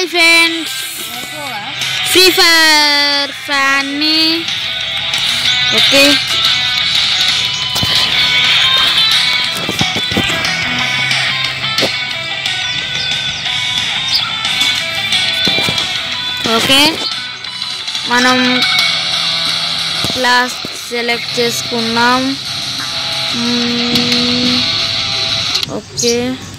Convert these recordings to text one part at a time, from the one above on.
Hi friends free fire ఫ్యాన్ని okay okay మనం class select చేసుకున్నాం మ్మ్. ఓకే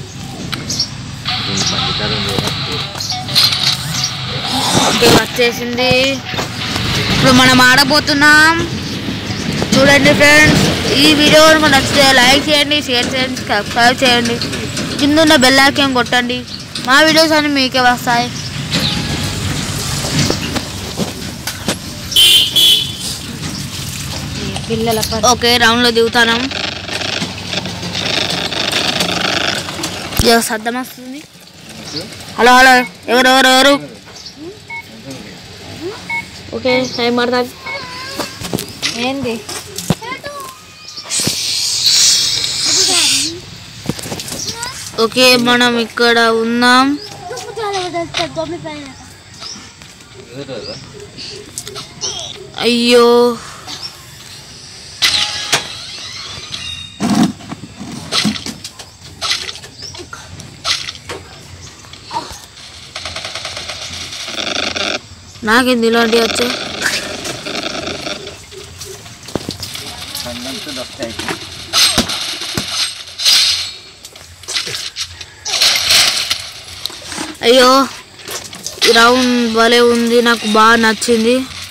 ఓకే వచ్చేసింది ఇప్పుడు మనం ఆడబోతున్నాం చూడండి ఫ్రెండ్స్ ఈ వీడియో మీకు నచ్చితే లైక్ చేయండి షేర్ చేయండి సబ్స్క్రైబ్ చేయండి కింద ఉన్న బెల్ ఐకాన్ కొట్టండి మా వీడియోస్ అన్ని మీకే వస్తాయి పిల్లల ఓకే రౌండ్లో దిగుతాను ఏదో శబ్దం వస్తుంది హలో హలో ఎవరు ఎవరు ఎవరు ఓకే టైం పడుతుంది ఏంది ఓకే మనం ఇక్కడ ఉన్నాం అయ్యో నాకేంది ఇలాంటివి వచ్చాయి అయ్యో ఈ రౌండ్ భలే ఉంది నాకు బాగా నచ్చింది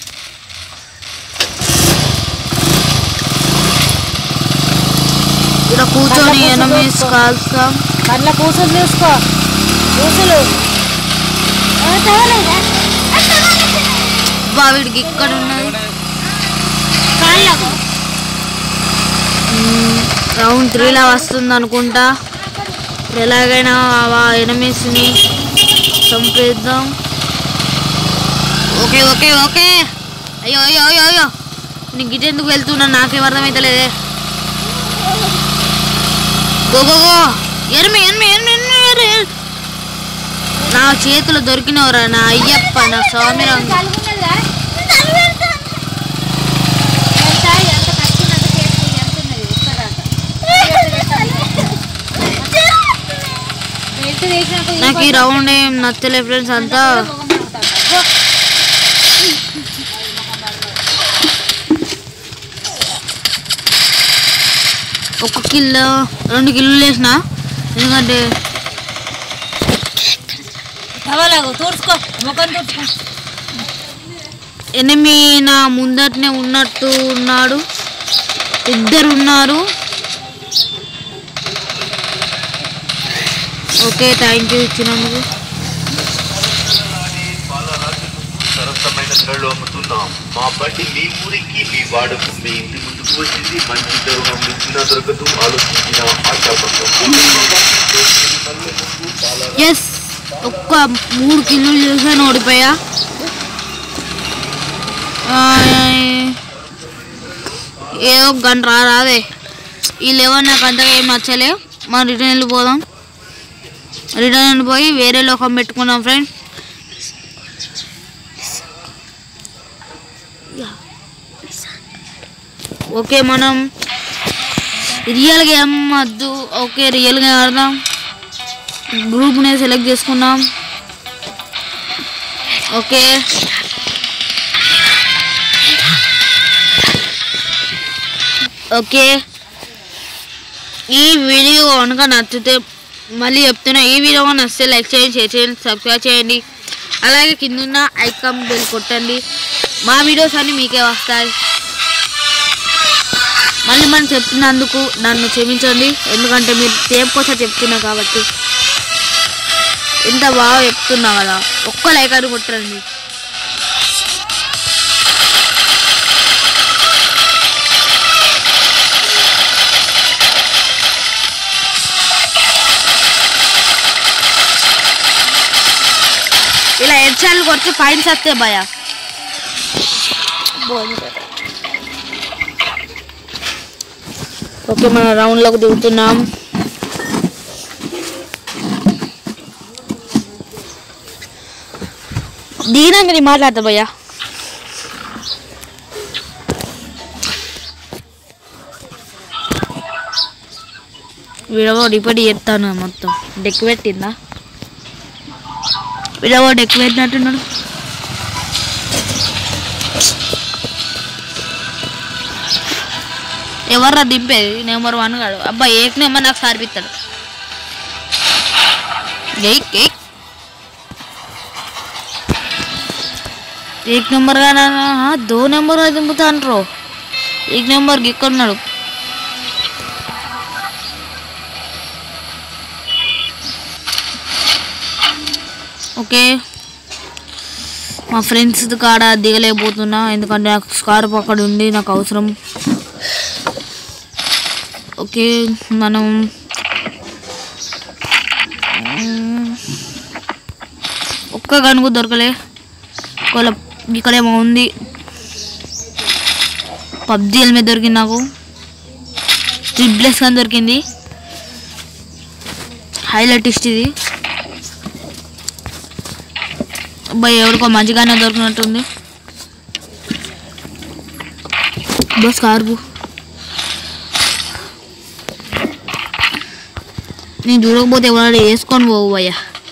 ఇక్కడ కూర్చొని ఎనమీస్ కాల్స్తాం కళ్ళ కూసులు చూసుకో కూసులు బా వీడికి ఇక్కడ ఉన్నది రౌండ్ త్రీలా వస్తుంది అనుకుంటా ఇప్పుడు ఎలాగైనా ఆ ఎనమీస్ని చంపేద్దాం ఓకే ఓకే ఓకే అయ్యో అయ్యో అయ్యో అయ్యో నీకు గిట్ ఎందుకు వెళ్తున్నా నాకేం అర్థమైతలేదే go go go enemy enemy enemy enemy enemy, enemy. నా చేతులు దొరికినవరా నా అయ్యప్ప నా స్వామి రంగు నాకు ఈ రౌండ్ ఏం నచ్చలే ఫ్రెండ్స్ అంతా ఒక కిలో రెండు కిలోలు వేసిన ఎందుకంటే తవలాగు తూర్చుకో ముఖం తూర్చుకో ఎనిమి నా ముందటనే ఉన్నట్టు ఉన్నాడు ఇద్దరు ఉన్నారు ఓకే థ్యాంక్ యూ ఇచ్చినందుకు సరసమైన ధరలో అమ్ముతున్నాం మా బండి మీ ఊరికి మీ వాడకు మీ ఇంటి ముందుకు వచ్చింది మంచి తరుణం ఇచ్చినా దొరకదు ఆలోచించిన ఆశాపడతాం ఎస్ ఒక్క మూడు కిలోలు చేసాను ఓడిపోయా ఆ, ఏదో గంట రా రాదే ఈ లెవెన్ నాకు అంతగా ఏం నచ్చలే మనం రిటర్న్ వెళ్ళిపోదాం రిటర్న్ వెళ్ళిపోయి వేరే లోకం పెట్టుకుందాం ఫ్రెండ్ ఓకే మనం రియల్గా ఏం వద్దు ఓకే రియల్గా ఆడదాం గ్రూప్ని సెలెక్ట్ చేసుకున్నాం ఓకే ఓకే ఈ వీడియో కనుక నచ్చితే మళ్ళీ చెప్తున్నా ఈ వీడియో కనుక నచ్చితే లైక్ చేయండి షేర్ చేయండి సబ్స్క్రైబ్ చేయండి అలాగే కింద ఉన్న ఐకాన్ బెల్ కొట్టండి మా వీడియోస్ అన్నీ మీకే వస్తాయి మళ్ళీ మనం చెప్తున్నందుకు నన్ను క్షమించండి ఎందుకంటే మీరు సేమ్ కోసం చెప్తున్నా కాబట్టి ఎంత బాగా చెప్తున్నా కదా ఒక్క లైక్ అని కొట్టండి ఇలా హెడ్షాట్లు కొడితే ఫైన్స్ వస్తే భయ ఓకే మన రౌండ్లోకి దిగుతున్నాం దీనంగా నీ మాట్లాడతా భయ్యా వీడవో డిపెండ్ చేస్తాను మొత్తం డెక్ పెట్టిందా వీడవో డెక్ పెట్టినట్టున్నాడు ఎవర్రా దింపేది నెంబర్ వన్ కాడు అబ్బా ఏక్ నెంబర్ నాకు సారిపిస్తాడు ఎయిక్ ఎయిక్ एक नंबर का ना हाँ दो नंबर का దింపుతా అంటారు एक नंबर ఇక్కడ ఉన్నాడు ఓకే మా ఫ్రెండ్స్ కాడ దిగలేకపోతున్నా ఎందుకంటే నాకు స్కార్ప్ అక్కడ ఉంది నాకు అవసరం ఓకే మనం మ్మ్. ఒక్క గనుగు దొరకలే ఒకవేళ ఇక్కడేమో ఉంది పబ్జి హెల్మెట్ దొరికింది నాకు ట్రిప్లెస్ కానీ దొరికింది హైలైట్ ఇస్ట్ ఇది అబ్బాయి ఎవరికో మంచిగానే దొరికినట్టుంది బస్ కార్పు నేను చూడకపోతే ఎవరైనా వేసుకొని పోవు భయ్యా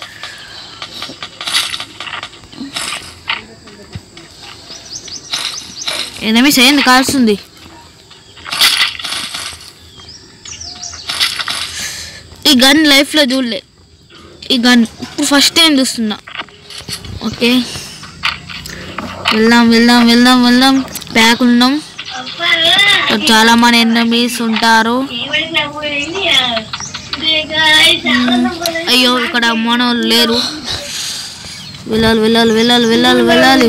ఎనిమిస్ ఏంది కాల్స్తుంది ఈ గన్ లైఫ్లో చూడలే ఈ గన్ ఇప్పుడు ఫస్ట్ టైం చూస్తున్నా ఓకే వెళ్దాం వెళ్దాం వెళ్దాం వెళ్దాం ప్యాక్ ఉన్నాం ఇక్కడ చాలా మంది ఎనిమిస్ ఉంటారు అయ్యో ఇక్కడ మన లేరు వెళ్ళాలి వెళ్ళాలి వెళ్ళాలి వెళ్ళాలి వెళ్ళాలి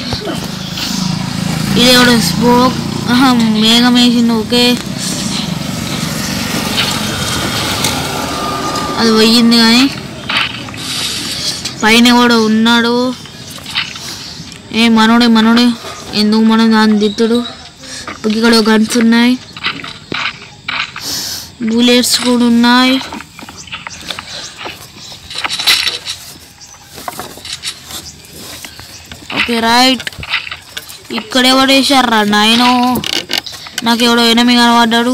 ఇది ఎవడో స్మోక్ ఆహా మేఘం వేసింది ఓకే అది పోయింది కానీ పైన కూడా ఉన్నాడు ఏ మనోడే మనోడే ఎందుకు మనం దాన్ని దిత్తుడు ఇక్కడ గన్స్ ఉన్నాయి బుల్లెట్స్ కూడా ఉన్నాయి ఓకే రైట్ ఇక్కడ ఎవడు వేసారా నాయనో నాకు ఎవడో ఎనమి కనబడ్డాడు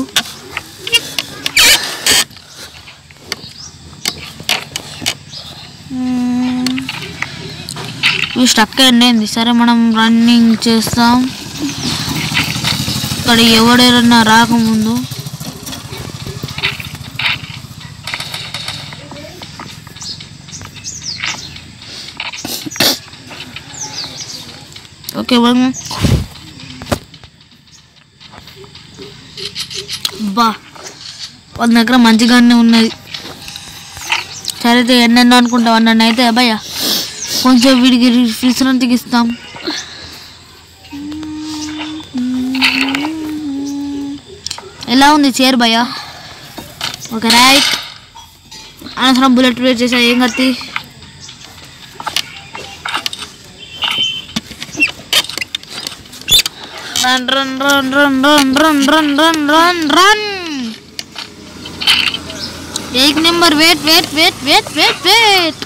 మ్మ్. ఇవి స్టక్ అయ్యింది సరే మనం రన్నింగ్ చేస్తాం ఇక్కడ ఎవడేరన్నా రాకముందు ఓకే మనం బా వాళ్ళ దగ్గర మంచిగానే ఉన్నది సరే అయితే ఎన్నెన్నో అనుకుంటాం అన్న అయితే భయ్య కొంచెం వీడికి విశ్రాంతికి ఇస్తాం ఎలా ఉంది చైర్ భయ్య ఓకే రైట్ అనవసరం బుల్లెట్ వేట్ చేసా ఏం కత్తి run run run run run run run run run run एक number wait wait wait wait wait wait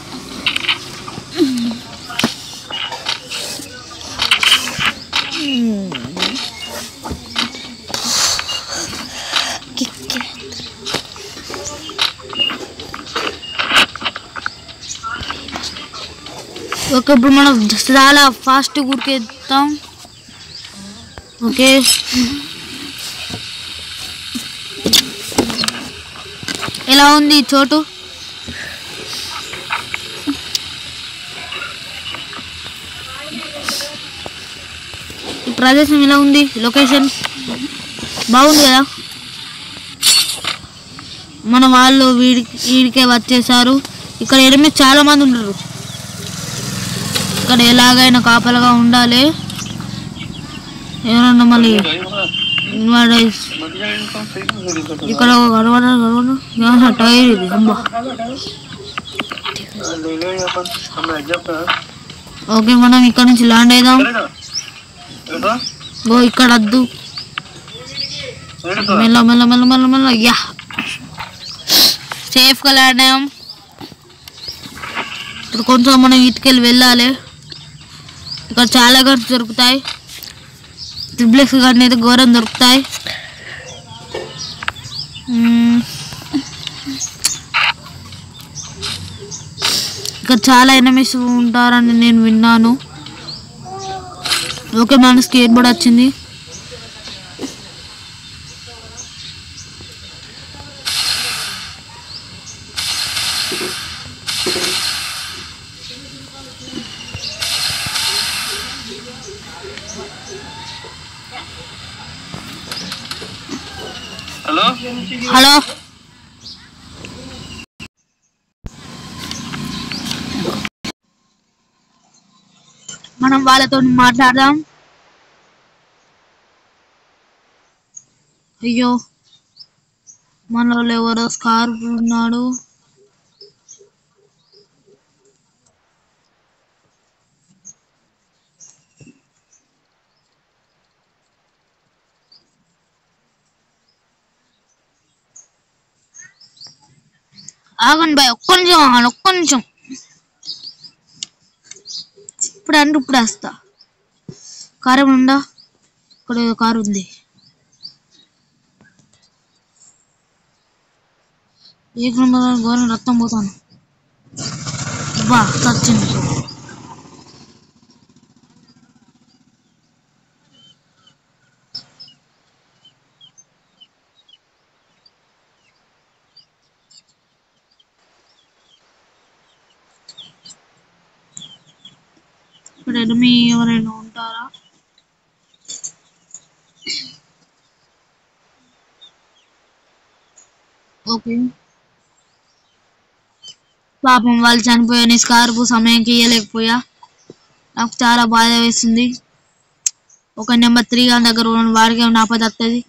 okay ఇప్పుడు మనం చాలా ఫాస్ట్ ఉరికేద్దాం ఓకే ఎలా ఉంది ఈ చోటు ఈ ప్రదేశం ఎలా ఉంది లొకేషన్ బాగుంది కదా మన వాళ్ళు వీడికి వీడికే వచ్చేసారు ఇక్కడ ఎనిమిది చాలా మంది ఉండరు ఇక్కడ ఎలాగైనా కాపలుగా ఉండాలి ఎవరన్నా మళ్ళీ వాడు ఇక్కడ ఒక గడవడ గడవడ యా, టైర్ ఇది అబ్బా ఓకే మనం ఇక్కడ నుంచి ల్యాండ్ అయిదాం ఓ ఇక్కడ వద్దు మెల్ల మెల్ల మెల్ల మెల్ల మెల్ల యా సేఫ్గా ల్యాండ్ అయ్యాం ఇప్పుడు కొంచెం మనం ఇటుకెళ్ళి వెళ్ళాలి ఇక్కడ చాలా గన్స్ దొరుకుతాయి ట్రిప్లెక్స్ గన్ అయితే ఘోరం దొరుకుతాయి మ్మ్. ఇక్కడ చాలా ఎనిమిస్ ఉంటారని నేను విన్నాను ఓకే మన స్కేట్ బోర్డ్ వచ్చింది హలో హలో మనం వాళ్ళతో మాట్లాడదాం అయ్యో మనలో ఎవరో స్కార్ప్ ఉన్నాడు ఆగండి బాయ్ ఒక్క నిమిషం ఆగండి ఒక్క నిమిషం ఇప్పుడు అంటే ఇప్పుడు వస్తా కారు ఏమైనా ఉందా ఇక్కడ ఏదో కారు ఉంది ఏ ఘోరం రక్తం పోతాను బా చచ్చింది ఇక్కడ ఎనిమి ఎవరైనా ఉంటారా ఓకే పాపం వాళ్ళు చనిపోయాను స్కార్పు సమయానికి ఇయ్యలేకపోయా నాకు చాలా బాధ వేస్తుంది ఒక నెంబర్ త్రీ గారి దగ్గర ఉన్న వాడికి ఏమైనా ఆపద వస్తుంది